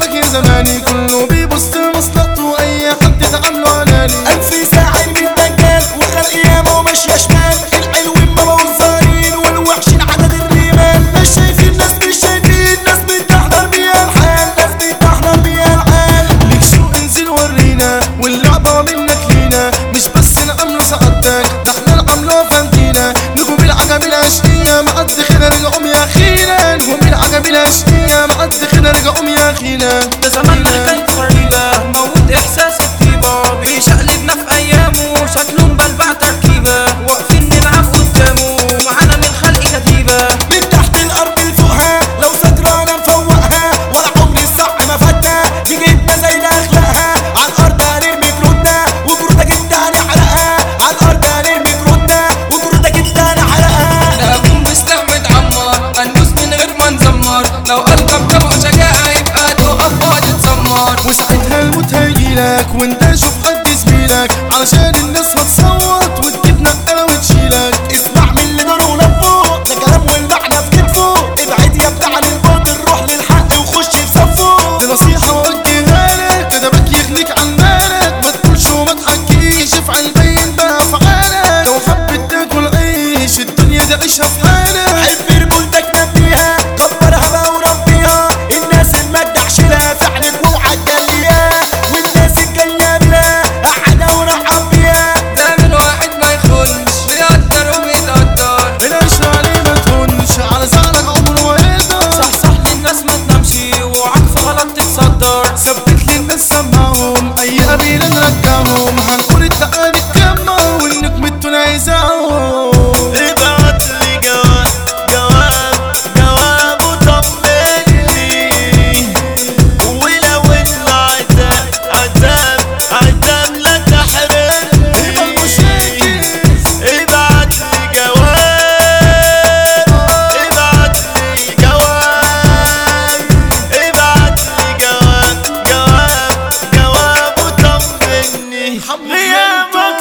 لك يا زماني كله بيبص لمصلحته اي حد تعامله علاني ألف ساعة من دجال وخلق ياما وماشية شمال الحلوين ما موزارين والوحشين عدد الرمال مش شايفين ناس مش شايفين ناس بتحضر بيها الحال ناس بتحضر بيها الحال ليك سوق انزل ورينا واللعبة منك لينا مش بس نعمله سعادتك ده احنا نعمله فانتينا نجوم العجب الاشقية معد خينا رجعهم يا اخينا نجوم العجب الاشقية معد خينا رجعهم يا اخينا ده زماننا كانت غريبة موت إحساس الطيبة بيشقلبنا في أيامه شكله مبلبع تركيبة واقفين نلعب قدامه معانا من خلق كتيبة من تحت الأرض لفوقها لو سكرانة نفوقها ولا عمر الصح ما فاتها دي جبنا زي أخلاقها على الأرض هنرمي جرودنا وجرودة جبنا هنحرقها على الأرض هنرمي جرودنا وجرودة جبنا هنحرقها ده أكون بسلاح متعمر هندوس من غير ما نزمر لو قلبك طبق شجاعة يبقى تقف وتتسمر وساعتها الموت هيجيلك وانت شوف حد زميلك علشان الناس هتصوت وتجيب نقلة وتشيلك اسمع من اللي داره ولفه ده كلام والمعنى في كتفه ابعد يا بتاع الباطل روح للحق وخش في صفه دي نصيحة وجهها لك كدبك يغنيك عن مالك ما تقولش وما تحكيش افعل بين بأفعالك لو حبيت تاكل عيش الدنيا دي عيشها في حالك حب رجولتك نبيها كبرها بقى وربيها الناس المجدع شيلها فعلا واوعى تجليها والناس الجايه بلا قاعده ورحب بيها ده من واحد ما يخونش بيقدر وبيتقدر العيش عليه ما تهونش على زعلك عمره ما يقدر صح صح للناس ما تنامش وعك في غلط تتصدر ثبت للناس سمعهم اي قبيلة نرجعهم هنقول التعالي الجمع والنجم التونة يزعهم ابعت لي جواب جواب جواب وطمني ولو ان عذاب عذاب عذاب لا تحرمني ابعت لي جواب ابعت لي جواب ابعت لي جواب جواب جواب وطمني غيابك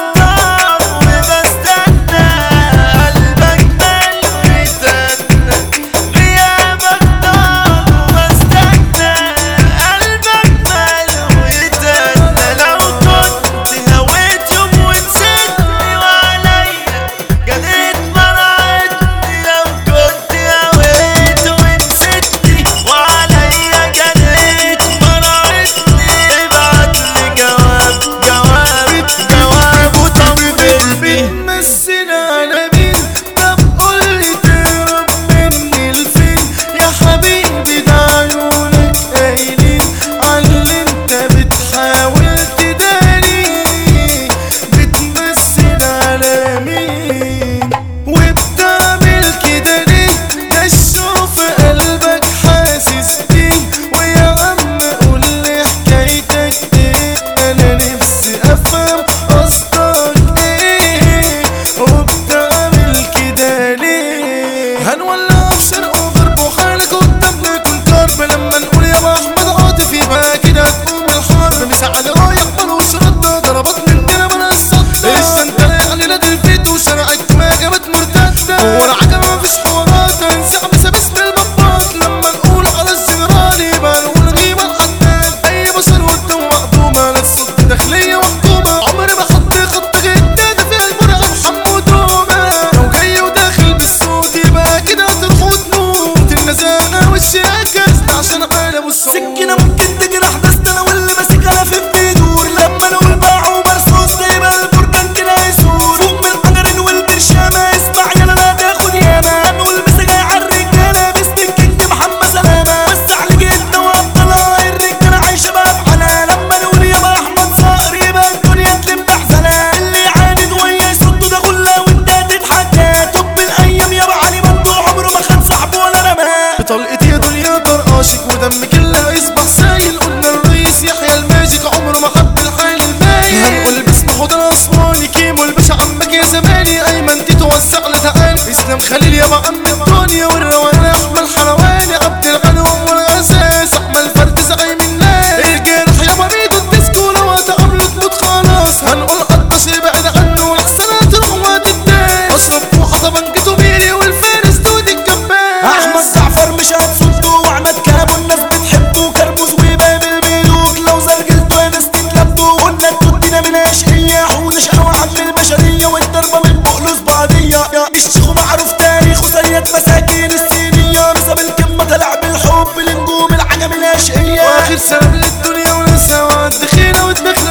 الشقية واخر سلام للدنيا ونسى وقد خينا ودماغنا